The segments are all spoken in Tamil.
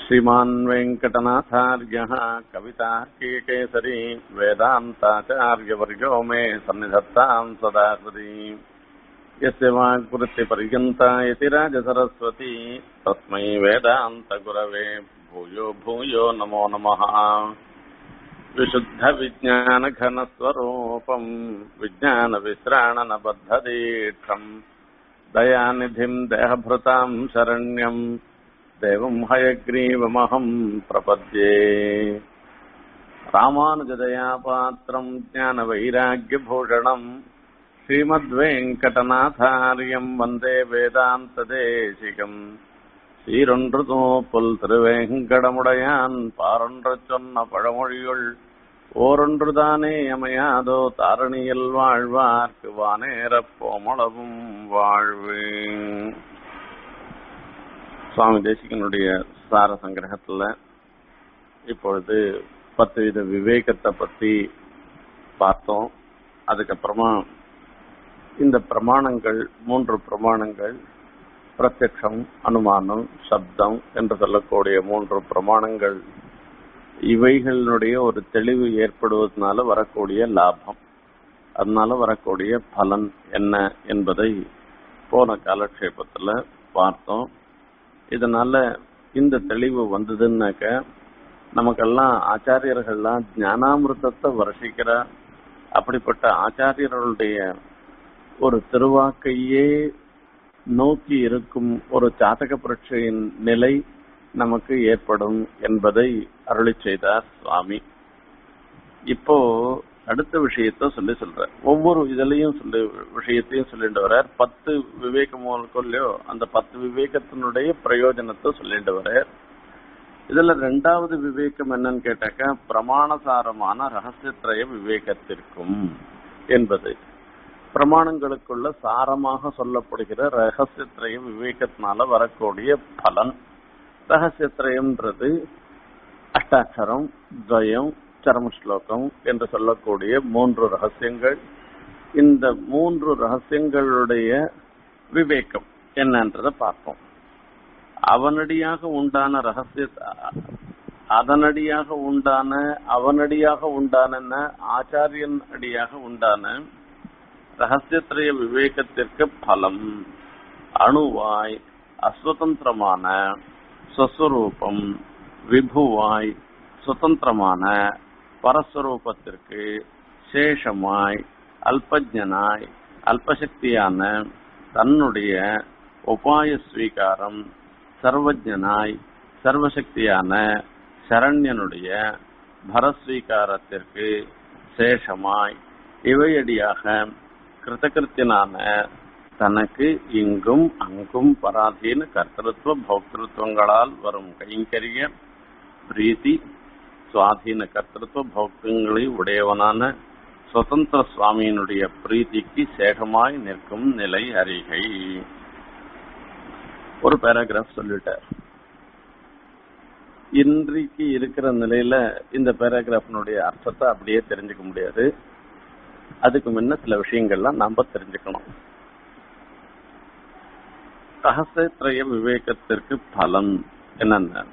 श्रीमान् वेङ्कटनाथार्यः कवितार्किकेसरी वेदान्ताचार्यवर्यो मे सन्निधत्ताम् सदा हृदि यस्य वाक्वृत्तिपर्यन्ता यतिराजसरस्वती तस्मै वेदान्तगुरवे भूयो भूयो नमो नमः विशुद्धविज्ञानघनस्वरूपम् विज्ञानविश्राणनबद्धदीक्षम् दयानिधिम् देहभृताम् शरण्यम् देवम् हयग्रीवमहम् प्रपद्ये रामानुजदयापात्रम् ज्ञानवैराग्यभूषणम् ஸ்ரீமத்வேங்கடநாதாரியம் வந்தே வேதாந்ததேசிகம் சீரொன்று புல் திருவேங்கடமுடையான் பாரொன்று சொன்ன பழமொழியுள் ஓரொன்றுதானே அமையாதோ தாரணியில் வாழ்வார்க்கு வானேரப் போமளவும் வாழ்வு சுவாமி தேசிகனுடைய சார சங்கிரகத்துல இப்பொழுது பத்து வித விவேகத்தை பத்தி பார்த்தோம் அதுக்கப்புறமா இந்த பிரமாணங்கள் மூன்று பிரமாணங்கள் பிரத்யக்ஷம் அனுமானம் சப்தம் என்று சொல்லக்கூடிய மூன்று பிரமாணங்கள் இவைகளுடைய ஒரு தெளிவு ஏற்படுவதனால வரக்கூடிய லாபம் அதனால வரக்கூடிய பலன் என்ன என்பதை போன காலக்ஷேபத்துல பார்த்தோம் இதனால இந்த தெளிவு வந்ததுன்னாக்க நமக்கெல்லாம் ஆச்சாரியர்கள்லாம் ஞானாமிர்தத்தை வருஷிக்கிற அப்படிப்பட்ட ஆச்சாரியர்களுடைய ஒரு திருவாக்கையே நோக்கி இருக்கும் ஒரு ஜாதக பரீட்சையின் நிலை நமக்கு ஏற்படும் என்பதை அருளி செய்தார் சுவாமி இப்போ அடுத்த விஷயத்த சொல்லி சொல்ற ஒவ்வொரு இதுலயும் சொல்லி விஷயத்தையும் சொல்லிட்டு வர்றார் பத்து விவேகம் இல்லையோ அந்த பத்து விவேகத்தினுடைய பிரயோஜனத்தை சொல்லிட்டு வர்றார் இதுல ரெண்டாவது விவேகம் என்னன்னு கேட்டாக்கா பிரமாணசாரமான ரகசியத்திரய விவேகத்திற்கும் என்பது பிரமாணங்களுக்குள்ள சாரமாக சொல்லப்படுகிற ரகசியத்திரய விவேகத்தினால வரக்கூடிய பலன் ரகசியத்திரயம்ன்றது அஷ்டாட்சரம் துவயம் சரம ஸ்லோகம் என்று சொல்லக்கூடிய மூன்று ரகசியங்கள் இந்த மூன்று ரகசியங்களுடைய விவேகம் என்னன்றத பார்ப்போம் அவனடியாக உண்டான ரகசிய அதனடியாக உண்டான அவனடியாக உண்டான ஆச்சாரியன் அடியாக உண்டான ரகசியத்திரைய விவேகத்திற்கு பலம் அணுவாய் அஸ்வதந்திரமான ஸ்வஸ்வரூபம் விபுவாய் சுதந்திரமான பரஸ்வரூபத்திற்கு சேஷமாய் அல்பஜனாய் அல்பசக்தியான தன்னுடைய உபாய ஸ்வீகாரம் சர்வஜனாய் சர்வசக்தியான சரண்யனுடைய பரஸ்வீகாரத்திற்கு சேஷமாய் இவையடியாக கிருத்தகிருத்தியனான தனக்கு இங்கும் அங்கும் பராதீன கர்த்தத்துவ பௌத்திருத்துவங்களால் வரும் கைங்கரிய பிரீத்தி சுவாதீன கர்த்தத்துவ பௌத்தங்களை உடையவனான சுதந்திர சுவாமியினுடைய பிரீத்திக்கு சேகமாய் நிற்கும் நிலை அறிகை ஒரு பேராகிராஃப் சொல்லிட்டார் இன்றைக்கு இருக்கிற நிலையில இந்த பேராகிராஃபினுடைய அர்த்தத்தை அப்படியே தெரிஞ்சுக்க முடியாது அதுக்கு முன்ன சில விஷயங்கள்லாம் நாம தெரிஞ்சுக்கணும் ரகசியத்திரய விவேகத்திற்கு பலன் என்னென்ன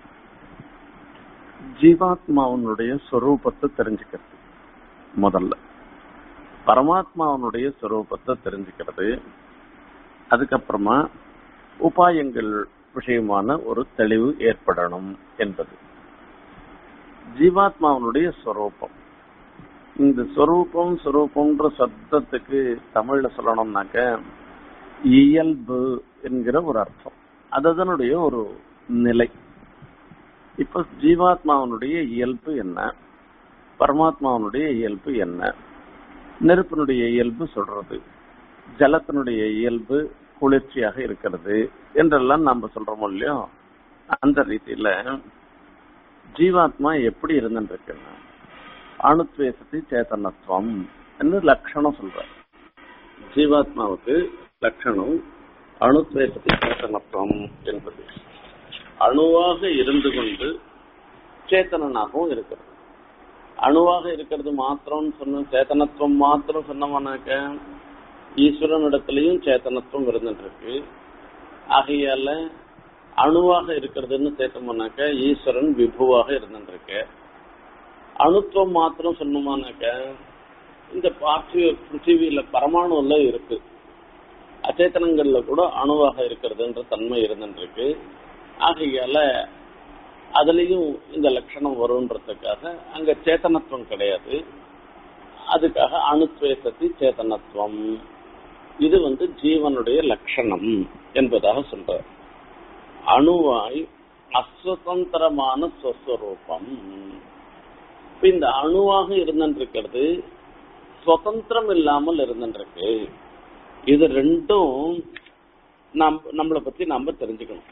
ஜீவாத்மாவனுடைய சொரூபத்தை தெரிஞ்சுக்கிறது முதல்ல பரமாத்மாவனுடைய சொரூபத்தை தெரிஞ்சுக்கிறது அதுக்கப்புறமா உபாயங்கள் விஷயமான ஒரு தெளிவு ஏற்படணும் என்பது ஜீவாத்மாவனுடைய சொரூபம் இந்த சொரூபம் சொரூபம்ன்ற சப்தத்துக்கு தமிழ்ல சொல்லணும்னாக்க இயல்பு என்கிற ஒரு அர்த்தம் அதனுடைய ஒரு நிலை இப்ப ஜீவாத்மாவனுடைய இயல்பு என்ன பரமாத்மாவனுடைய இயல்பு என்ன நெருப்பினுடைய இயல்பு சொல்றது ஜலத்தினுடைய இயல்பு குளிர்ச்சியாக இருக்கிறது என்றெல்லாம் நாம சொல்றோம் இல்லையோ அந்த ரீதியில ஜீவாத்மா எப்படி இருந்துருக்கு அணுத்வேசத்தை சேத்தனத்துவம் என்று லட்சணம் சொல்ற ஜீவாத்மாவுக்கு லட்சணம் அணுத்வேசத்தை சேத்தனத்துவம் என்பது அணுவாக இருந்து கொண்டு சேத்தனனாகவும் இருக்கிறது அணுவாக இருக்கிறது மாத்திரம் சொன்ன சேத்தனத்துவம் மாத்திரம் சொன்னோம்னாக்க ஈஸ்வரனிடத்திலையும் சேத்தனத்துவம் இருந்துட்டு இருக்கு ஆகையால அணுவாக இருக்கிறதுன்னு சேர்த்தோம்னாக்க ஈஸ்வரன் விபுவாக இருந்துருக்கு அணுத்துவம் மாத்திரம் சொன்னோமானாக்க இந்த பார்த்திவ பிருத்திவியில பரமாணுல இருக்கு அச்சேத்தனங்கள்ல கூட அணுவாக இருக்கிறதுன்ற தன்மை இருந்துருக்கு ஆகையால அதுலயும் இந்த லட்சணம் வரும்ன்றதுக்காக அங்க சேத்தனத்துவம் கிடையாது அதுக்காக அணுத்வேசத்தி சேத்தனத்துவம் இது வந்து ஜீவனுடைய லட்சணம் என்பதாக சொல்ற அணுவாய் அஸ்வதந்திரமான ஸ்வஸ்வரூபம் இப்ப இந்த அணுவாக இருந்திருக்கிறது சுதந்திரம் இல்லாமல் இருந்திருக்கு இது ரெண்டும் நம் நம்மளை பத்தி நாம தெரிஞ்சுக்கணும்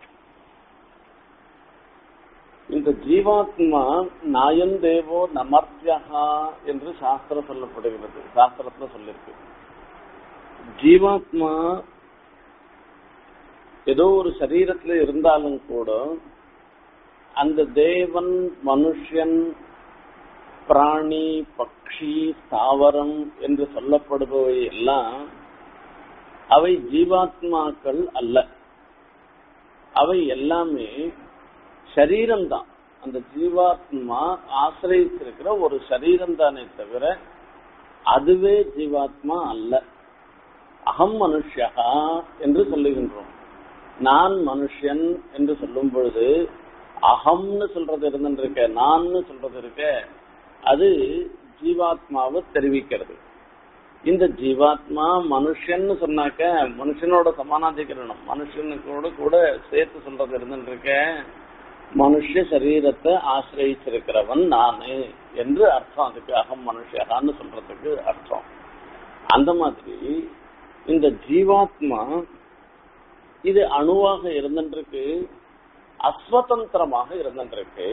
இந்த ஜீவாத்மா நாயந்தேவோ நமர்த்தியகா என்று சாஸ்திரம் சொல்லப்படுகிறது சாஸ்திரத்துல சொல்லிருக்கு ஜீவாத்மா ஏதோ ஒரு சரீரத்துல இருந்தாலும் கூட அந்த தேவன் மனுஷன் பிராணி பக்ஷி தாவரம் என்று சொல்லப்படுபவை எல்லாம் அவை ஜீவாத்மாக்கள் அல்ல அவை எல்லாமே சரீரம் தான் அந்த ஜீவாத்மா ஆசிரியத்திருக்கிற ஒரு சரீரம் தானே தவிர அதுவே ஜீவாத்மா அல்ல அகம் மனுஷா என்று சொல்லுகின்றோம் நான் மனுஷன் என்று சொல்லும் பொழுது அகம்னு சொல்றது இருந்துருக்க நான்னு சொல்றது இருக்க அது ஜீவாத்மாவை தெரிவிக்கிறது இந்த ஜீவாத்மா மனுஷன்னு சொன்னாக்க மனுஷனோட சமானாதிகரணம் மனுஷனுக்கோட கூட சேர்த்து சொல்றது இருந்துருக்க மனுஷ சரீரத்தை ஆசிரியிருக்கிறவன் நானு என்று அர்த்தம் அதுக்கு அகம் மனுஷகான்னு சொல்றதுக்கு அர்த்தம் அந்த மாதிரி இந்த ஜீவாத்மா இது அணுவாக இருந்துருக்கு அஸ்வதந்திரமாக இருந்துருக்கு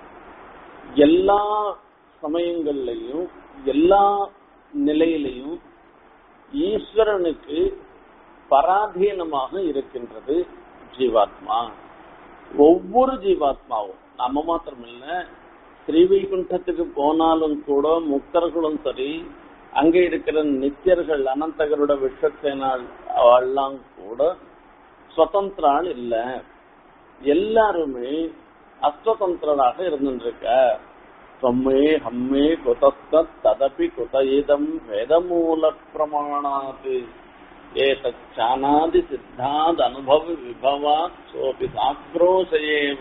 எல்லா சமயங்கள்லையும் எல்லா நிலையிலையும் ஈஸ்வரனுக்கு பராதீனமாக இருக்கின்றது ஜீவாத்மா ஒவ்வொரு ஜீவாத்மாவும் நம்ம மாத்திரமில்ல ஸ்ரீவைகுண்டத்துக்கு போனாலும் கூட முக்தர்களும் சரி அங்கே இருக்கிற நித்தியர்கள் அனந்தகரோட விஸ்வசேனால் அவெல்லாம் கூட சுதந்திரால் இல்ல எல்லாருமே அஸ்வதந்திரராக இருந்துருக்க தொம்மே ஹம்மே குதஸ்த ததபி குத இதம் வேதமூல பிரமாணாத் ஏதானாதி சித்தாத் அனுபவ விபவாத் சோபி சாக்ரோஷயேவ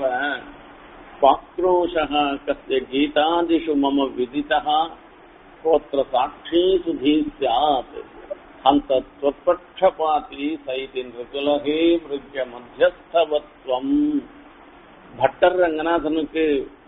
பாக்ரோஷः கஸ்ய கீதாதிஷு மம விதிतः கோத்திர சாட்சி சுதி ஸ்யாத் அந்த त्वत्पक्षपाती சைதி நிருகுலகே மிருக்ய மத்தியஸ்தவத்வம் பட்டர் ரங்கநாதனுக்கு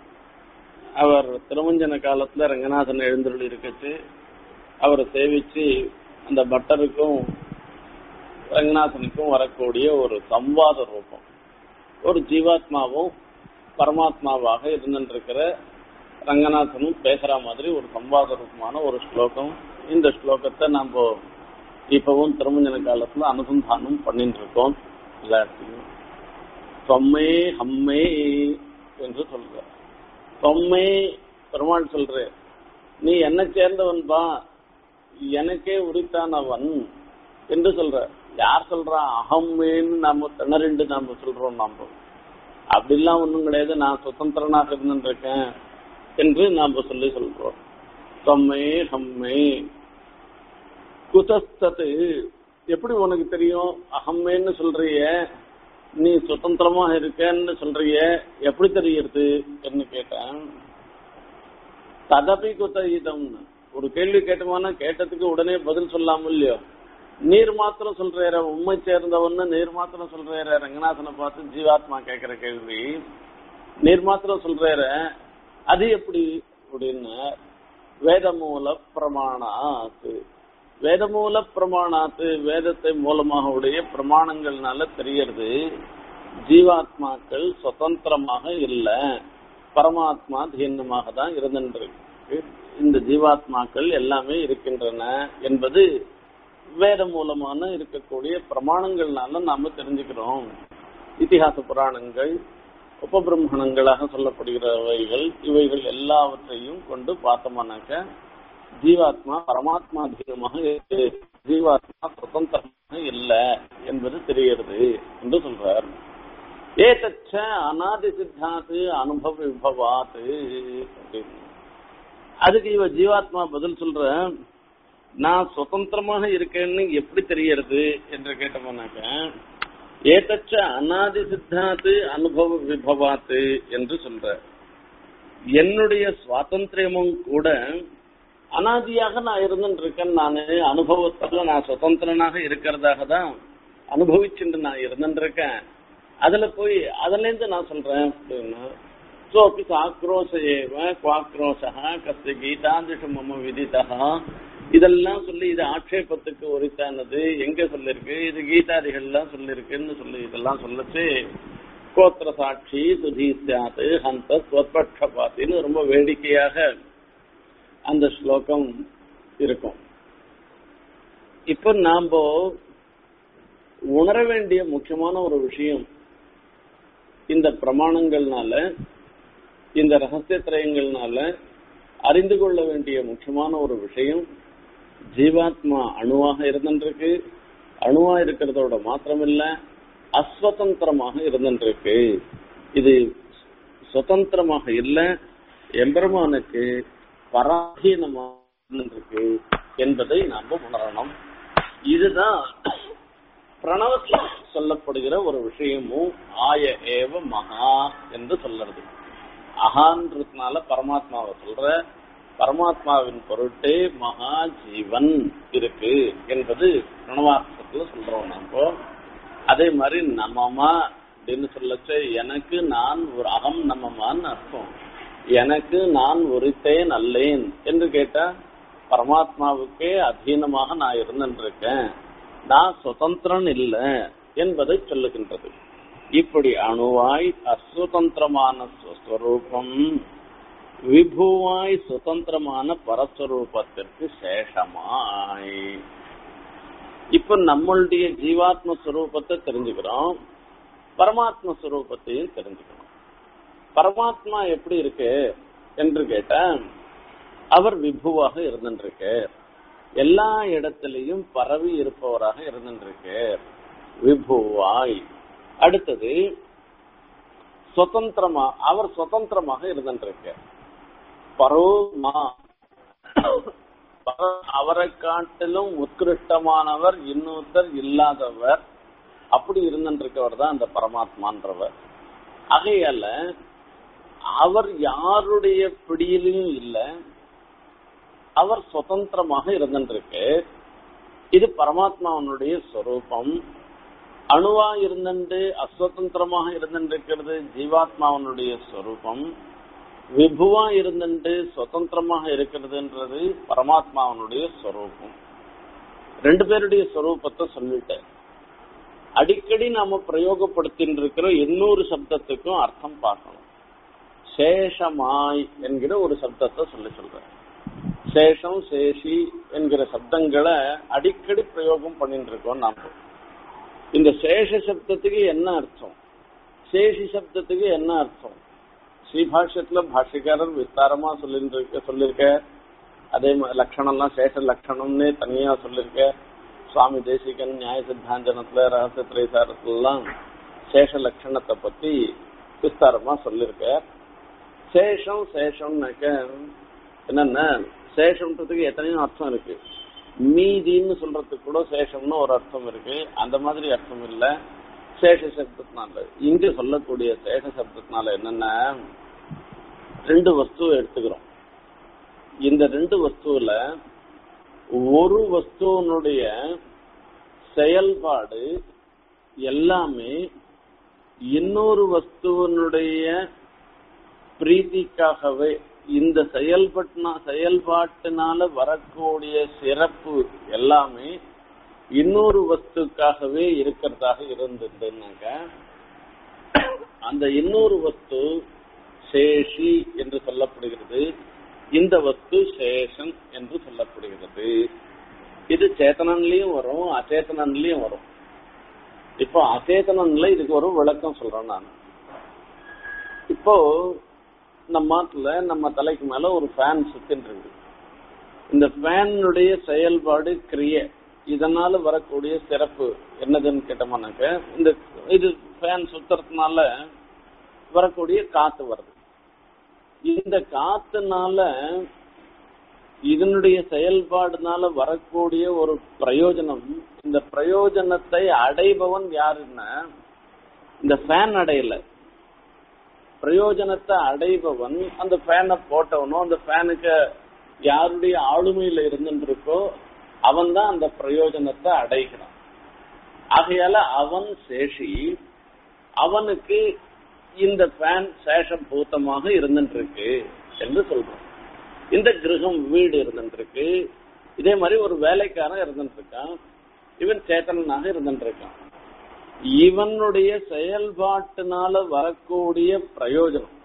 அவர் திருமஞ்சன காலத்துல ரங்கநாதன் எழுந்தருள் இருக்கச்சு அவரை சேவிச்சு அந்த பட்டருக்கும் ரங்கநாதனுக்கும் வரக்கூடிய ஒரு சம்வாத ரூபம் ஒரு ஜீவாத்மாவும் பரமாத்மாவாக இருந்துருக்கிற ரங்கநாதனும் பேசுற மாதிரி ஒரு சம்வாத ரூபமான ஒரு ஸ்லோகம் இந்த ஸ்லோகத்தை நம்ம இப்பவும் திருமஞ்சன காலத்துல அனுசந்தானம் பண்ணிட்டு இருக்கோம் எல்லாத்தையும் தொம்மே ஹம்மே என்று சொல்ற தொம்மே பெருமாள் சொல்ற நீ என்ன சேர்ந்தவன் பா எனக்கே உரித்தானவன் என்று சொல்ற யார் சொல்றா அகம்மேன்னு நாம திணறிண்டு நாம சொல்றோம் நாம அப்படிலாம் ஒண்ணும் கிடையாது நான் சுதந்திரனாக இருந்துருக்கேன் என்று நாம சொல்லி சொல்றோம் தொம்மே ஹம்மே குதஸ்தது எப்படி உனக்கு தெரியும் அகம்மேன்னு சொல்றிய நீ சுதந்திரமா இருக்கன்னு சொல்றிய எப்படி தெரியறது என்று கேட்டேன் ததபி குத இதம்னு ஒரு கேள்வி கேட்டோம்னா கேட்டதுக்கு உடனே பதில் சொல்லாம இல்லையோ நீர் மாத்திரம் சொல்றார உண்மை சேர்ந்தவன்னு நீர் மாத்திரம் சொல்றார ரங்கநாதனை பார்த்து ஜீவாத்மா கேட்கிற கேள்வி நீர் மாத்திரம் சொல்றார அது எப்படி அப்படின்னு வேதமூல பிரமாணாத்து வேதமூல பிரமாணாத்து வேதத்தை மூலமாக உடைய பிரமாணங்கள்னால தெரியறது ஜீவாத்மாக்கள் சுதந்திரமாக இல்ல பரமாத்மா தீனமாக தான் இருந்திருக்கு இந்த ஜீவாத்மாக்கள் எல்லாமே இருக்கின்றன என்பது வேத மூலமான இருக்கக்கூடிய பிரமாணங்கள்னால நாம தெரிஞ்சுக்கிறோம் இத்திஹாச புராணங்கள் உபபிரம்மணங்களாக சொல்லப்படுகிறவைகள் இவைகள் எல்லாவற்றையும் கொண்டு பார்த்தோம்னாக்க ஜீவாத்மா பரமாத்மா தீனமாக இருக்கு ஜீவாத்மா சுதந்திரமாக இல்ல என்பது தெரிகிறது என்று சொல்றார் ஏதச்ச அநாதி சித்தாத்து அனுபவ விபவாத்து அப்படின்னு. அதுக்கு இவ ஜீவாத்மா பதில் சொல்ற நான் சுதந்திரமாக இருக்கேன்னு எப்படி தெரியறது என்று கேட்டோம்னாக்க ஏதச்ச அநாதி சித்தாத்து அனுபவ விபவாத்து என்று சொல்ற என்னுடைய சுவாதந்திரமும் கூட அனாதியாக நான் இருந்துட்டு இருக்கேன் நான் அனுபவத்துல நான் சுதந்திரனாக இருக்கிறதாக தான் அனுபவிச்சுட்டு நான் இருந்துட்டு இருக்கேன் அதுல போய் அதுல இருந்து நான் சொல்றேன் அப்படின்னா சோப்பி சாக்ரோஷ ஏவ குவாக்ரோஷா கஸ்ய கீதாந்திஷு மம விதிதா இதெல்லாம் சொல்லி இது ஆட்சேபத்துக்கு உரித்தானது எங்க சொல்லிருக்கு இது கீதாதிகள்லாம் சொல்லிருக்குன்னு சொல்லி இதெல்லாம் சொல்லச்சு கோத்திர சாட்சி சுதி சாத்து ஹந்த ஸ்வத்பட்சபாத்தின்னு ரொம்ப வேடிக்கையாக அந்த ஸ்லோகம் இருக்கும் இப்ப நாம உணர வேண்டிய முக்கியமான ஒரு விஷயம் இந்த பிரமாணங்கள்னால இந்த ரகசிய திரயங்கள்னால அறிந்து கொள்ள வேண்டிய முக்கியமான ஒரு விஷயம் ஜீவாத்மா அணுவாக இருந்துருக்கு அணுவா இருக்கிறதோட மாத்திரமில்ல அஸ்வதந்திரமாக இருந்துருக்கு இது சுதந்திரமாக இல்ல எம்பெருமானுக்கு பராதீனமாக இருந்துருக்கு என்பதை நாம உணரணும் இதுதான் பிரணவத்தில் சொல்லப்படுகிற ஒரு விஷயமும் ஆய ஏவ மகா என்று சொல்றது அகான்றதுனால பரமாத்மாவை சொல்ற பரமாத்மாவின் பொருட்டே மகா ஜீவன் இருக்கு என்பது பிரணவார்த்தத்துல சொல்றோம் நாம அதே மாதிரி நமமா அப்படின்னு சொல்லச்சு எனக்கு நான் ஒரு அகம் நமமான்னு அர்த்தம் எனக்கு நான் ஒருத்தேன் அல்லேன் என்று கேட்டா பரமாத்மாவுக்கே அதீனமாக நான் இருந்திருக்கேன் நான் சுதந்திரன் இல்ல என்பதை சொல்லுகின்றது இப்படி அணுவாய் அசுதந்திரமான ஸ்வரூபம் விபுவாய் சுதந்திரமான பரஸ்வரூபத்திற்கு சேஷமாய் இப்ப நம்மளுடைய ஜீவாத்ம ஸ்வரூபத்தை தெரிஞ்சுக்கிறோம் பரமாத்ம ஸ்வரூபத்தையும் தெரிஞ்சுக்கணும் பரமாத்மா எப்படி இருக்கு என்று கேட்டா அவர் விபுவாக இருந்துருக்கு எல்லா இடத்திலையும் பரவி இருப்பவராக இருந்துருக்கு விபுவாய் அடுத்தது சுதந்திரமா அவர் சுதந்திரமாக இருந்துருக்கு பரோமா அவரை காட்டிலும் உத்கிருஷ்டமானவர் இன்னொருத்தர் இல்லாதவர் அப்படி இருந்துருக்கவர் தான் அந்த பரமாத்மான்றவர் ஆகையால அவர் யாருடைய பிடியிலையும் இல்ல அவர் சுதந்திரமாக இருந்துருக்கு இது பரமாத்மாவனுடைய ஸ்வரூபம் அணுவா இருந்துட்டு அஸ்வதந்திரமாக இருந்துருக்கிறது ஜீவாத்மாவனுடைய ஸ்வரூபம் விபுவா இருந்துட்டு சுதந்திரமாக இருக்கிறதுன்றது பரமாத்மாவனுடைய ஸ்வரூபம் ரெண்டு பேருடைய ஸ்வரூபத்தை சொல்லிட்டேன் அடிக்கடி நாம பிரயோகப்படுத்தின்னு இருக்கிற இன்னொரு சப்தத்துக்கும் அர்த்தம் பார்க்கணும் சேஷமாய் என்கிற ஒரு சப்தத்தை சொல்லி சொல்றேன் சேஷம் சேஷி என்கிற சப்தங்களை அடிக்கடி பிரயோகம் பண்ணிட்டு இருக்கோம் நாம இந்த சேஷ சப்தத்துக்கு என்ன அர்த்தம் சேஷி சப்தத்துக்கு என்ன அர்த்தம் ஸ்ரீபாஷ்யத்துல பாஷ்யக்காரர் விஸ்தாரமா சொல்லிருக்க சொல்லிருக்க அதே மாதிரி லட்சணம்லாம் சேஷ லட்சணம்னு தனியா சொல்லிருக்க சுவாமி தேசிகன் நியாய சித்தாந்தனத்துல ரகசிய திரைசாரத்துலாம் சேஷ லட்சணத்தை பத்தி விஸ்தாரமா சொல்லிருக்க சேஷம் சேஷம்னாக்க என்னன்னா சேஷம்ன்றதுக்கு எத்தனையோ அர்த்தம் இருக்கு மீதின்னு சொல்றதுக்கு கூட சேஷம்னு ஒரு அர்த்தம் இருக்கு அந்த மாதிரி அர்த்தம் இல்ல சேஷ சப்தத்தினால இங்க சொல்லக்கூடிய சேஷ சப்தத்தினால என்னன்னா ரெண்டு வஸ்துவை எடுத்துக்கிறோம் இந்த ரெண்டு வஸ்துவில ஒரு வஸ்துவனுடைய செயல்பாடு எல்லாமே இன்னொரு வஸ்துவனுடைய பிரீத்திக்காகவே இந்த செயல்பட்டினா செயல்பாட்டினால வரக்கூடிய சிறப்பு எல்லாமே இன்னொரு வஸ்துக்காகவே இருக்கிறதாக இருந்ததுன்னாக்க அந்த இன்னொரு வஸ்து சேஷி என்று சொல்லப்படுகிறது இந்த வஸ்து சேஷன் என்று சொல்லப்படுகிறது இது சேத்தனன்லயும் வரும் அச்சேதனன்லயும் வரும் இப்போ அச்சேதனன்ல இதுக்கு ஒரு விளக்கம் சொல்றேன் நான் இப்போ நம்ம நாட்டுல நம்ம தலைக்கு மேல ஒரு ஃபேன் சுத்தின்னு இருக்கு இந்த ஃபேனுடைய செயல்பாடு கிரிய இதனால வரக்கூடிய சிறப்பு என்னதுன்னு கேட்டோம்னாக்க இந்த இது ஃபேன் சுத்துறதுனால வரக்கூடிய காத்து வருது இந்த காத்துனால இதனுடைய செயல்பாடுனால வரக்கூடிய ஒரு பிரயோஜனம் இந்த பிரயோஜனத்தை அடைபவன் யாருன்னா இந்த ஃபேன் அடையல பிரயோஜனத்தை அடைபவன் அந்த ஃபேனை போட்டவனோ அந்த ஃபேனுக்கு யாருடைய ஆளுமையில இருந்துட்டு இருக்கோ அவன் தான் அந்த பிரயோஜனத்தை அடைகிறான் ஆகையால அவன் சேஷி அவனுக்கு இந்த ஃபேன் சேஷம் பூத்தமாக இருந்துட்டு இருக்கு என்று சொல்றோம் இந்த கிரகம் வீடு இருந்துட்டு இருக்கு இதே மாதிரி ஒரு வேலைக்காரன் இருந்துட்டு இருக்கான் இவன் சேத்தனாக இருந்துட்டு இருக்கான் இவனுடைய செயல்பாட்டினால வரக்கூடிய பிரயோஜனம்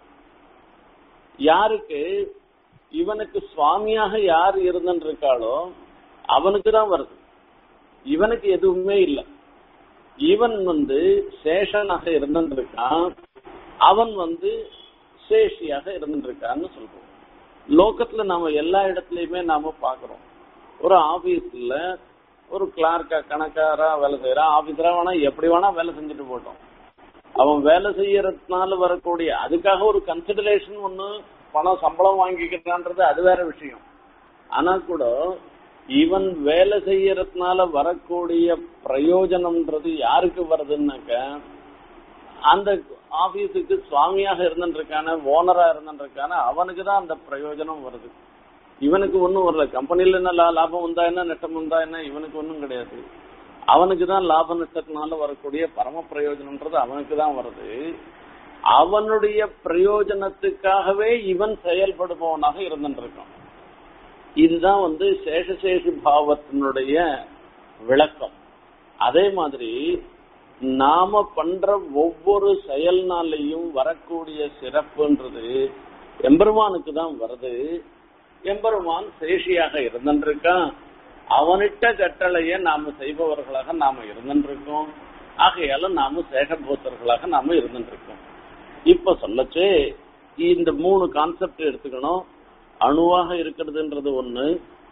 யாருக்கு இவனுக்கு சுவாமியாக யார் இருந்துட்டு இருக்காளோ அவனுக்கு தான் வருது இவனுக்கு எதுவுமே இல்லை இவன் வந்து சேஷனாக இருந்துட்டு இருக்கான் அவன் வந்து சேஷியாக இருந்துட்டு இருக்கான்னு சொல்றோம் லோகத்துல நாம எல்லா இடத்துலயுமே நாம பாக்குறோம் ஒரு ஆபீஸ்ல ஒரு கிளார்க்கா கணக்காரா வேலை செய்யறான் ஆபீசரா வேணா எப்படி வேணா வேலை செஞ்சுட்டு போட்டோம் அவன் வேலை செய்யறதுனால வரக்கூடிய அதுக்காக ஒரு கன்சிடரேஷன் ஒண்ணு பணம் சம்பளம் வாங்கிக்கிறான்றது அது வேற விஷயம் ஆனா கூட இவன் வேலை செய்யறதுனால வரக்கூடிய பிரயோஜனம்ன்றது யாருக்கு வருதுன்னாக்க அந்த ஆபீஸுக்கு சுவாமியாக இருந்துருக்கான ஓனரா இருந்துருக்கான அவனுக்கு தான் அந்த பிரயோஜனம் வருது இவனுக்கு ஒன்றும் வரல கம்பெனில என்ன லா- லாபம் வந்தா என்ன நஷ்டம் வந்தா என்ன இவனுக்கு ஒன்றும் கிடையாது அவனுக்கு தான் லாப நஷ்டத்தினால வரக்கூடிய பரம பிரயோஜனம்ன்றது அவனுக்கு தான் வருது அவனுடைய பிரயோஜனத்துக்காகவே இவன் செயல்படுபவனாக இருந்துருக்கான் இதுதான் வந்து சேஷசேஷி பாவத்தினுடைய விளக்கம் அதே மாதிரி நாம பண்ற ஒவ்வொரு செயல்னாலையும் வரக்கூடிய சிறப்புன்றது எம்பெருமானுக்கு தான் வருது எம்பெருமான் சேஷியாக இருந்திருக்கான் அவனிட்ட கட்டளைய நாம செய்பவர்களாக நாம இருந்திருக்கோம் ஆகையால நாம சேஷபூத்தர்களாக நாம இருந்திருக்கோம் இப்ப சொல்லச்சு இந்த மூணு கான்செப்ட் எடுத்துக்கணும் அணுவாக இருக்கிறதுன்றது ஒண்ணு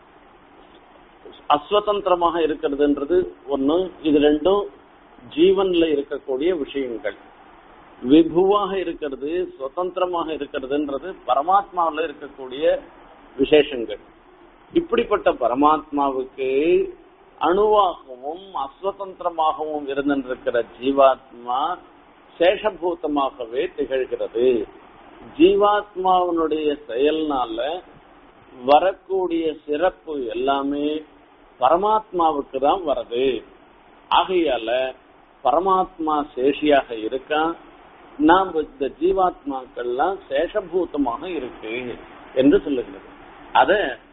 அஸ்வதந்திரமாக இருக்கிறதுன்றது ஒண்ணு இது ரெண்டும் ஜீவன்ல இருக்கக்கூடிய விஷயங்கள் விபுவாக இருக்கிறது சுதந்திரமாக இருக்கிறதுன்றது பரமாத்மாவில் இருக்கக்கூடிய விசேஷங்கள் இப்படிப்பட்ட பரமாத்மாவுக்கு அணுவாகவும் அஸ்வதந்திரமாகவும் இருந்திருக்கிற ஜீவாத்மா சேஷபூதமாகவே திகழ்கிறது ஜீவாத்மாவினுடைய செயல்னால வரக்கூடிய சிறப்பு எல்லாமே பரமாத்மாவுக்கு தான் வருது ஆகையால பரமாத்மா சேஷியாக இருக்கான் நாம் இந்த ஜீவாத்மாக்கள்லாம் சேஷபூதமாக இருக்கு என்று சொல்லுகிறது அத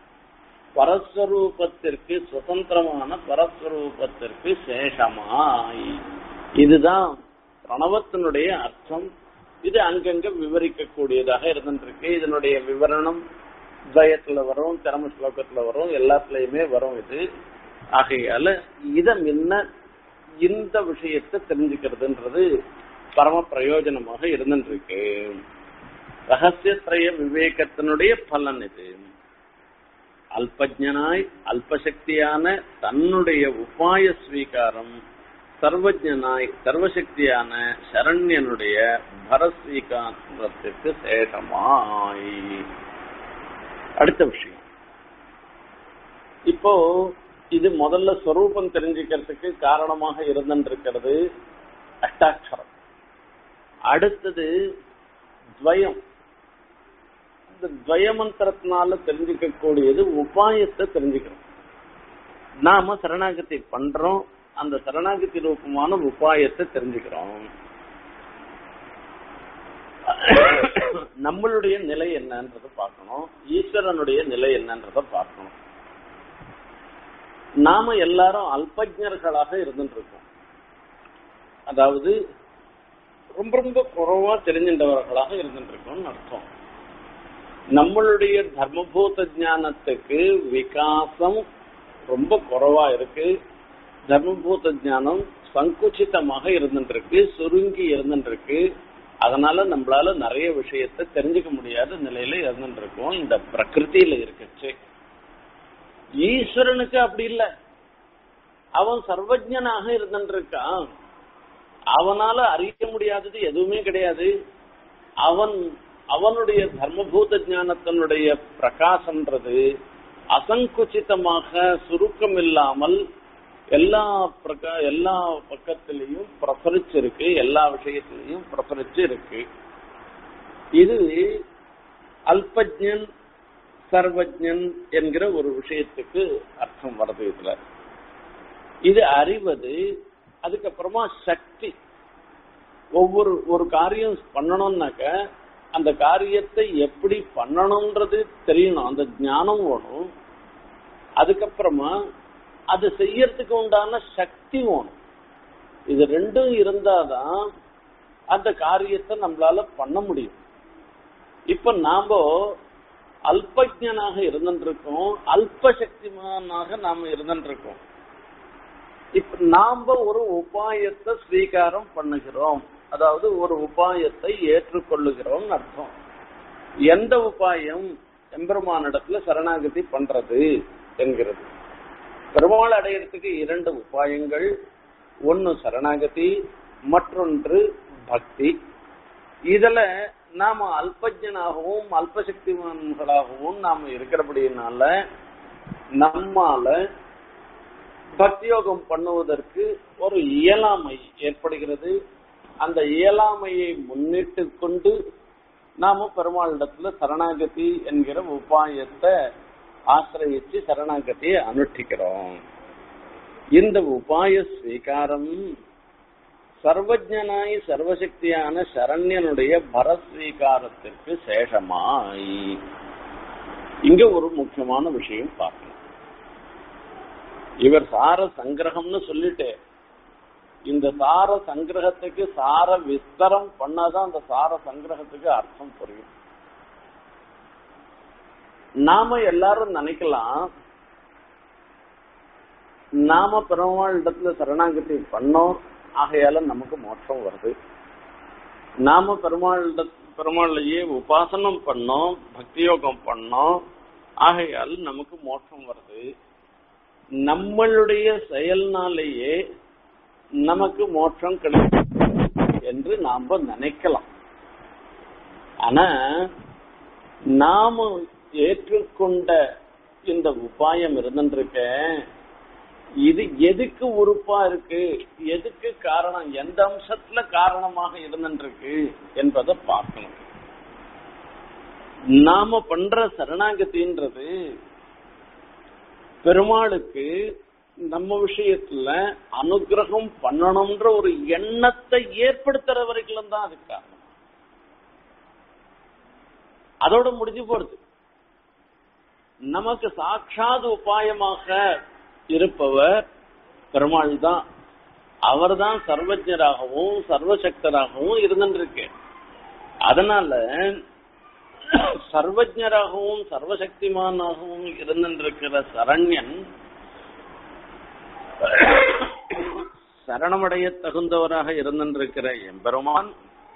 பரஸ்வரூபத்திற்கு சுதந்திரமான பரஸ்வரூபத்திற்கு சேஷமாய் இதுதான் பிரணவத்தினுடைய அர்த்தம் இது அங்கங்க விவரிக்கக்கூடியதாக இருந்துருக்கு இதனுடைய விவரணம் துவயத்துல வரும் திறம ஸ்லோகத்துல வரும் எல்லாத்துலயுமே வரும் இது ஆகையால இத முன்ன இந்த விஷயத்தை தெரிஞ்சுக்கிறதுன்றது பரம பிரயோஜனமாக இருந்துருக்கு ரகசியத்ரய விவேகத்தினுடைய பலன் இது அல்பஜனாய் அல்பசக்தியான தன்னுடைய உபாய ஸ்வீகாரம் சர்வஜனாய் சர்வசக்தியான சரண்யனுடைய பரஸ்வீகாரத்திற்கு சேஷமாய் அடுத்த விஷயம் இப்போ இது முதல்ல ஸ்வரூபம் தெரிஞ்சுக்கிறதுக்கு காரணமாக இருந்திருக்கிறது அஷ்டாட்சரம் அடுத்தது துவயம் இந்த துவயமந்திரத்தினால தெரிஞ்சுக்கக்கூடியது உபாயத்தை தெரிஞ்சுக்கிறோம் நாம சரணாகதி பண்றோம் அந்த சரணாகதி ரூபமான உபாயத்தை தெரிஞ்சுக்கிறோம் நம்மளுடைய நிலை என்னன்றத பார்க்கணும் ஈஸ்வரனுடைய நிலை என்னன்றத பார்க்கணும் நாம எல்லாரும் அல்பஜர்களாக இருந்துட்டு இருக்கோம் அதாவது ரொம்ப ரொம்ப குறைவா தெரிஞ்சின்றவர்களாக இருந்துட்டு இருக்கோம்னு அர்த்தம் நம்மளுடைய தர்மபூத ஞானத்துக்கு விகாசம் ரொம்ப குறைவா இருக்கு தர்மபூத ஞானம் சங்குச்சிதமாக இருந்துட்டு இருக்கு சுருங்கி இருந்துட்டு இருக்கு அதனால நம்மளால நிறைய விஷயத்த தெரிஞ்சுக்க முடியாத நிலையில இருந்துட்டு இருக்கோம் இந்த பிரகிருதியில இருக்குச்சு ஈஸ்வரனுக்கு அப்படி இல்ல அவன் சர்வஜனாக இருந்துட்டு இருக்கான் அவனால அறிய முடியாதது எதுவுமே கிடையாது அவன் அவனுடைய தர்மபூத ஞானத்தினுடைய பிரகாசன்றது அசங்குச்சிதமாக சுருக்கம் இல்லாமல் எல்லா பிரகா எல்லா பக்கத்திலையும் பிரசரிச்சிருக்கு எல்லா விஷயத்திலையும் பிரசரிச்சு இருக்கு இது அல்பஜன் சர்வஜன் என்கிற ஒரு விஷயத்துக்கு அர்த்தம் வருது இதுல இது அறிவது அதுக்கப்புறமா சக்தி ஒவ்வொரு ஒரு காரியம் பண்ணணும்னாக்க அந்த காரியத்தை எப்படி பண்ணணும்ன்றது தெரியணும் அந்த ஞானம் வேணும் அதுக்கப்புறமா அது செய்யறதுக்கு உண்டான சக்தி வேணும் இது ரெண்டும் இருந்தாதான் அந்த காரியத்தை நம்மளால பண்ண முடியும் இப்ப நாம அல்பஜனாக இருந்துருக்கோம் அல்ப சக்திமானாக நாம இருந்துருக்கோம் இப்ப நாம ஒரு உபாயத்தை ஸ்வீகாரம் பண்ணுகிறோம் அதாவது ஒரு உபாயத்தை ஏற்றுக்கொள்ளுகிறோம் அர்த்தம் எந்த உபாயம் எம்பெருமானிடத்துல சரணாகதி பண்றது என்கிறது பெருமாள் அடையறதுக்கு இரண்டு உபாயங்கள் ஒன்னு சரணாகதி மற்றொன்று பக்தி இதுல நாம அல்பஜனாகவும் அல்பசக்திமான்களாகவும் நாம இருக்கிறபடினால நம்மால பக்தியோகம் பண்ணுவதற்கு ஒரு இயலாமை ஏற்படுகிறது அந்த இயலாமையை முன்னிட்டு கொண்டு நாம பெருமாளிடத்துல சரணாகதி என்கிற உபாயத்தை ஆசிரயிச்சு சரணாகதியை அனுஷ்டிக்கிறோம் இந்த உபாய ஸ்வீகாரம் சர்வஜனாய் சர்வசக்தியான சரண்யனுடைய பரஸ்வீகாரத்திற்கு சேஷமாய் இங்க ஒரு முக்கியமான விஷயம் பார்க்கணும் இவர் சார சங்கிரகம்னு சொல்லிட்டு இந்த சார சங்கிரகத்துக்கு சார விஸ்தரம் பண்ணாதான் அந்த சார சங்கிரகத்துக்கு அர்த்தம் புரியும் நாம எல்லாரும் நினைக்கலாம் நாம பெருமாள் இடத்துல சரணாகதி பண்ணோம் ஆகையால நமக்கு மோட்சம் வருது நாம பெருமாள் பெருமாளையே உபாசனம் பண்ணோம் பக்தியோகம் பண்ணோம் ஆகையால் நமக்கு மோட்சம் வருது நம்மளுடைய செயல்னாலேயே நமக்கு மோட்சம் கிடைக்கும் என்று நாம நினைக்கலாம் ஆனா நாம ஏற்றுக்கொண்ட இந்த உபாயம் இருந்துருக்க இது எதுக்கு உறுப்பா இருக்கு எதுக்கு காரணம் எந்த அம்சத்துல காரணமாக இருந்துருக்கு என்பதை பார்க்கணும் நாம பண்ற சரணாகதின்றது பெருமாளுக்கு நம்ம விஷயத்துல அனுகிரகம் பண்ணணும்ன்ற ஒரு எண்ணத்தை ஏற்படுத்துற வரைக்கும் தான் அதுக்கு காரணம் அதோட முடிஞ்சு போறது நமக்கு சாட்சாத் உபாயமாக இருப்பவர் பெருமாள் தான் அவர் தான் சர்வஜராகவும் சர்வசக்தராகவும் இருந்துருக்கு அதனால சர்வஜராகவும் சர்வசக்திமானாகவும் இருந்திருக்கிற சரண்யன் சரணமடைய தகுந்தவராக இருந்திருக்கிற எம்பெருமான்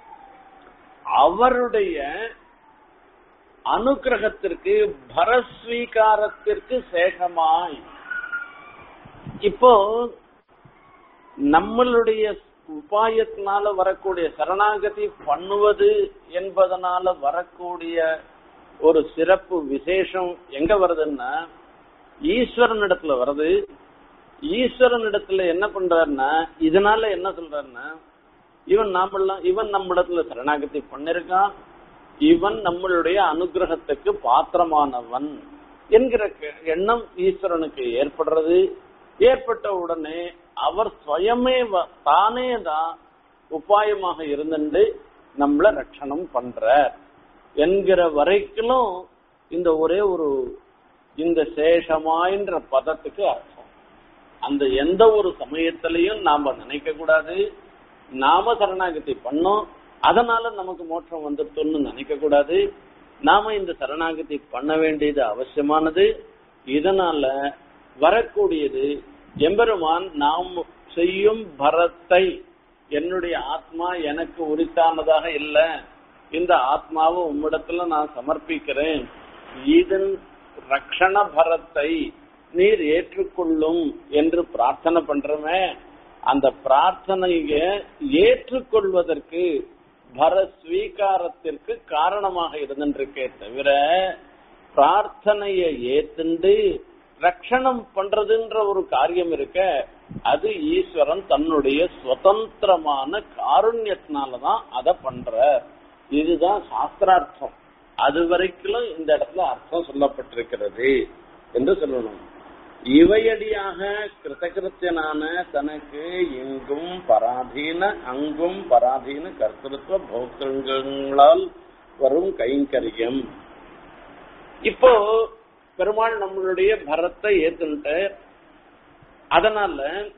அவருடைய அனுகிரகத்திற்கு பரஸ்வீகாரத்திற்கு சேஷமாய் இப்போ நம்மளுடைய உபாயத்தினால வரக்கூடிய சரணாகதி பண்ணுவது என்பதனால வரக்கூடிய ஒரு சிறப்பு விசேஷம் எங்க வருதுன்னா ஈஸ்வரன் இடத்துல வருது ஈஸ்வரன் இடத்துல என்ன பண்றாருன்னா இதனால என்ன சொல்றாருன்னா இவன் நாமெல்லாம் இவன் நம்ம இடத்துல சரணாகதி பண்ணிருக்கான் இவன் நம்மளுடைய அனுகிரகத்துக்கு பாத்திரமானவன் என்கிற எண்ணம் ஈஸ்வரனுக்கு ஏற்படுறது ஏற்பட்ட உடனே அவர் சுயமே தானே தான் உபாயமாக இருந்துட்டு நம்மள ரட்சணம் பண்ற என்கிற வரைக்கும் இந்த ஒரே ஒரு இந்த சேஷமாயின்ற பதத்துக்கு அர்த்தம் அந்த எந்த ஒரு சமயத்திலையும் நாம நினைக்க கூடாது நாம சரணாகதி பண்ணோம் அதனால நமக்கு மோட்சம் வந்துட்டோம்னு நினைக்க கூடாது நாம இந்த சரணாகதி பண்ண வேண்டியது அவசியமானது இதனால வரக்கூடியது எம்பெருமான் நாம் செய்யும் பரத்தை என்னுடைய ஆத்மா எனக்கு உரித்தானதாக இல்ல இந்த ஆத்மாவை உம்மிடத்துல நான் சமர்ப்பிக்கிறேன் இதன் ரக்ஷண பரத்தை நீர் ஏற்றுக்கொள்ளும் என்று பிரார்த்தனை பண்றமே அந்த பிரார்த்தனைய ஏற்றுக்கொள்வதற்கு பர ஸ்வீகாரத்திற்கு காரணமாக இருந்திருக்கே தவிர பிரார்த்தனையை ஏத்துண்டு ரட்சணம் பண்றதுன்ற ஒரு காரியம் இருக்க அது ஈஸ்வரன் தன்னுடைய சுதந்திரமான காருண்யத்தினாலதான் அதை பண்ற இதுதான் சாஸ்திரார்த்தம் அது வரைக்கும் இந்த இடத்துல அர்த்தம் சொல்லப்பட்டிருக்கிறது என்று சொல்லணும் இவையடியாக கிருத்தகிருத்தியனான தனக்கு இங்கும் பராதீன அங்கும் பராதீன கர்த்தத்துவ பௌத்திரங்களால் வரும் கைங்கரியம் இப்போ பெருமாள் நம்மளுடைய பரத்தை ஏத்துட்ட அதனால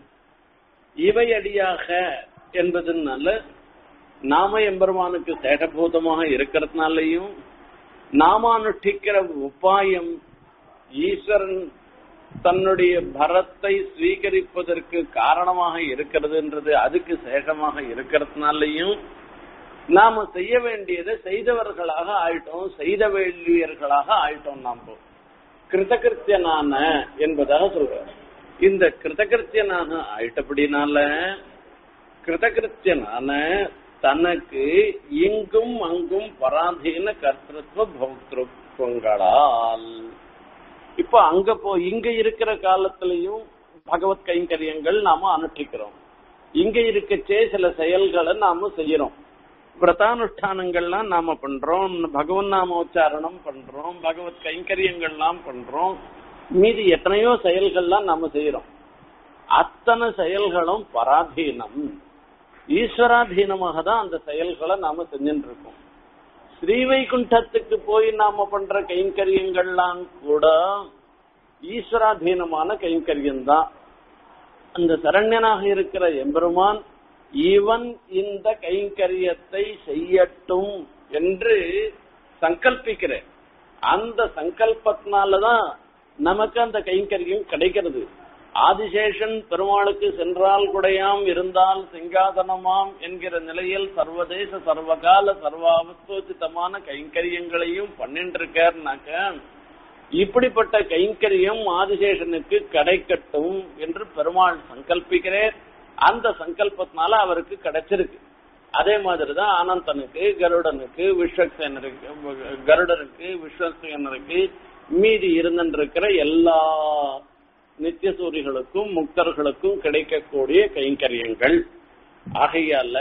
இவையடியாக என்பதனால நாம எம்பெருமானுக்கு சேடபூதமாக இருக்கிறதுனாலையும் நாம அனுஷ்டிக்கிற உபாயம் ஈஸ்வரன் தன்னுடைய பரத்தை ஸ்வீகரிப்பதற்கு காரணமாக இருக்கிறதுன்றது அதுக்கு சேஷமாக இருக்கிறதுனாலையும் நாம செய்ய வேண்டியதை செய்தவர்களாக ஆயிட்டோம் செய்த வேண்டியவர்களாக ஆயிட்டோம் நாம கிருதகிருத்தியனான என்பதாக சொல்ற இந்த கிருதகிருத்தியனாக ஆயிட்டபடினால கிருதகிருத்தியனான தனக்கு இங்கும் அங்கும் பராதீன கர்த்தத்துவ பௌத்திருப்பங்களால் இப்ப அங்க போ இங்க இருக்கிற காலத்திலையும் பகவத் கைங்கரியங்கள் நாம அனுஷ்டிக்கிறோம் இங்க இருக்கச்சே சில செயல்களை நாம செய்யறோம் விரதானுஷ்டானங்கள்லாம் நாம பண்றோம் பகவன் நாமோச்சாரணம் பண்றோம் பகவத் கைங்கரியங்கள்லாம் பண்றோம் மீதி எத்தனையோ செயல்கள்லாம் நாம செய்யறோம் அத்தனை செயல்களும் பராதீனம் ஈஸ்வராதீனமாக தான் அந்த செயல்களை நாம செஞ்சுட்டு இருக்கோம் ஸ்ரீவைகுண்டத்துக்கு போய் நாம பண்ற கைங்கரியங்கள்லாம் கூட ஈஸ்வராதீனமான கைங்கரியம் தான் அந்த சரண்யனாக இருக்கிற எம்பெருமான் இவன் இந்த கைங்கரியத்தை செய்யட்டும் என்று சங்கல்பிக்கிறேன் அந்த சங்கல்பத்தினாலதான் நமக்கு அந்த கைங்கரியம் கிடைக்கிறது ஆதிசேஷன் பெருமாளுக்கு சென்றால் குடையாம் இருந்தால் சிங்காதனமாம் என்கிற நிலையில் சர்வதேச சர்வகால சர்வாவஸ்தோச்சிதமான கைங்கரியங்களையும் பண்ணிட்டு இருக்காருனாக்க இப்படிப்பட்ட கைங்கரியம் ஆதிசேஷனுக்கு கிடைக்கட்டும் என்று பெருமாள் சங்கல்பிக்கிறேன் அந்த சங்கல்பத்தினால அவருக்கு கிடைச்சிருக்கு அதே மாதிரிதான் அனந்தனுக்கு கருடனுக்கு விஸ்வசேனருக்கு கருடனுக்கு விஸ்வசேனருக்கு மீதி இருந்திருக்கிற எல்லா நித்தியசூரிகளுக்கும் முக்தர்களுக்கும் கிடைக்கக்கூடிய கைங்கரியங்கள் ஆகையால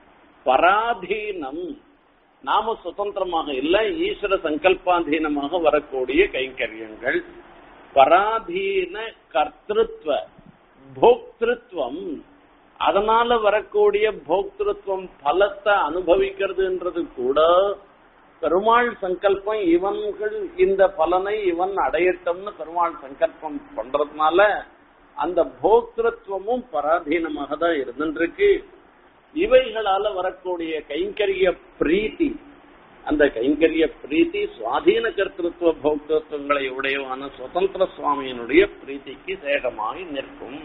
பராதீனம் நாம சுதந்திரமாக இல்ல ஈஸ்வர சங்கல்பாதீனமாக வரக்கூடிய கைங்கரியங்கள் பராதீன கர்த்திருவ போக்திருத்துவம் அதனால வரக்கூடிய போக்திருத்துவம் பலத்தை அனுபவிக்கிறதுன்றது கூட பெருமாள் சங்கல்பம் இவன்கள் இந்த பலனை இவன் அடையட்டும்னு பெருமாள் சங்கல்பம் பண்றதுனால அந்த போக்திருத்துவமும் பராதீனமாக தான் இருந்துருக்கு இவைகளால வரக்கூடிய கைங்கரிய பிரீத்தி அந்த கைங்கரிய பிரீத்தி சுவாதீன கர்த்திருவ போக்திருத்துவங்களை உடையவான சுதந்திர சுவாமியினுடைய பிரீத்திக்கு சேகமாய் நிற்கும்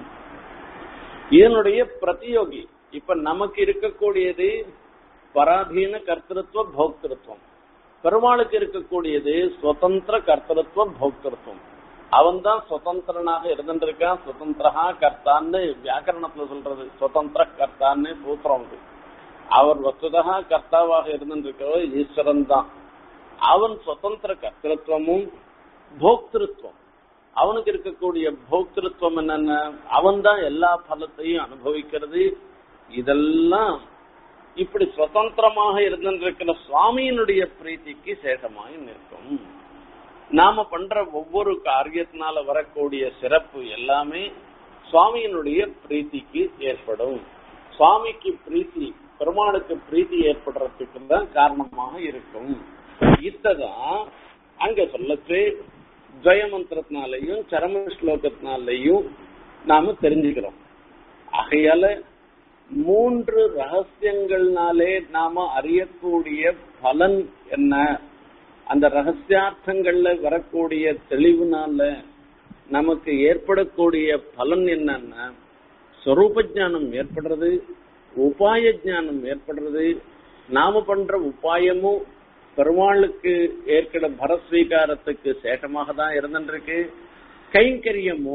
இதனுடைய பிரதியோகி இப்ப நமக்கு இருக்கக்கூடியது பராதீன கர்த்திருவ போக்திருத்துவம் பெருமாளுக்கு இருக்கக்கூடியது சுதந்திர கர்த்திருவ போக்திருத்துவம் அவன் தான் சுதந்திரனாக இருந்திருக்கான் சுதந்திரா கர்த்தான்னு வியாக்கரணத்துல சொல்றது சுதந்திர கர்த்தான்னு சூத்திரம் அது அவர் வசுதா கர்த்தாவாக இருந்திருக்கிறவர் ஈஸ்வரன் தான் அவன் சுதந்திர கர்த்திருவமும் போக்திருத்துவம் அவனுக்கு இருக்கக்கூடிய போக்திருத்துவம் என்னென்ன அவன் தான் எல்லா பலத்தையும் அனுபவிக்கிறது இதெல்லாம் இப்படி சுதந்திரமாக இருந்திருக்கிற சுவாமியினுடைய பிரீத்திக்கு சேஷமாய் நிற்கும் நாம பண்ற ஒவ்வொரு காரியத்தினால வரக்கூடிய சிறப்பு எல்லாமே சுவாமியினுடைய பிரீத்திக்கு ஏற்படும் சுவாமிக்கு பிரீத்தி பெருமாளுக்கு பிரீத்தி ஏற்படுறதுக்கு தான் காரணமாக இருக்கும் இத்ததான் அங்க சொல்லச்சு துவயமந்திரத்தினாலையும் சரம ஸ்லோகத்தினாலையும் நாம தெரிஞ்சுக்கிறோம் ஆகையால மூன்று ரகசியங்கள்னாலே நாம அறியக்கூடிய பலன் என்ன அந்த ரகசியார்த்தங்கள்ல வரக்கூடிய தெளிவுனால நமக்கு ஏற்படக்கூடிய பலன் என்னன்னா ஸ்வரூப ஞானம் ஏற்படுறது உபாய ஞானம் ஏற்படுறது நாம பண்ற உபாயமும் பெருமாளுக்கு ஏற்கிற பரஸ்வீகாரத்துக்கு சேஷமாக தான் இருந்துருக்கு கைங்கரியமும்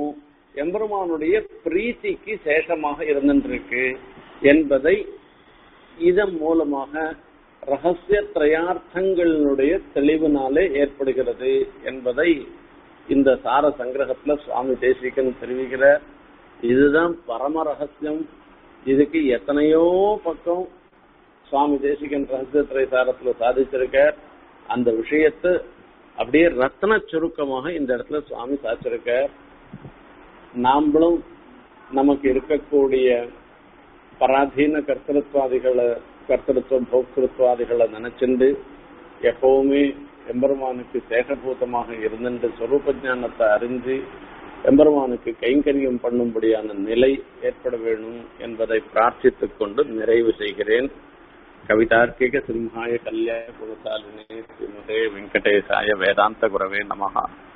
எம்பெருமானுடைய பிரீத்திக்கு சேஷமாக இருந்திருக்கு என்பதை இதன் மூலமாக ரகசிய திரையார்த்தங்களினுடைய தெளிவினாலே ஏற்படுகிறது என்பதை இந்த சார சங்கிரகத்துல சுவாமி தேசிகன் தெரிவிக்கிறார் இதுதான் பரம ரகசியம் இதுக்கு எத்தனையோ பக்கம் சுவாமி தேசிகன் ரகசிய திரைசாரத்துல சாதிச்சிருக்கார் அந்த விஷயத்தை அப்படியே ரத்ன சுருக்கமாக இந்த இடத்துல சுவாமி சாதிச்சிருக்கார் நாம்களும் நமக்கு இருக்கக்கூடிய பராதீன கர்த்தத்துவாதிகளை கர்த்தத்துவம் போக்திருத்துவாதிகளை நினைச்சுண்டு எப்பவுமே எம்பெருமானுக்கு சேஷபூதமாக இருந்துட்டு சொரூப ஞானத்தை அறிஞ்சு எம்பெருமானுக்கு கைங்கரியம் பண்ணும்படியான நிலை ஏற்பட வேணும் என்பதை பிரார்த்தித்துக் கொண்டு நிறைவு செய்கிறேன் கவிதார்க்கிக சிம்ஹாய கல்யாண குணசாலினே ஸ்ரீமதே வெங்கடேசாய வேதாந்த குரவே நமகா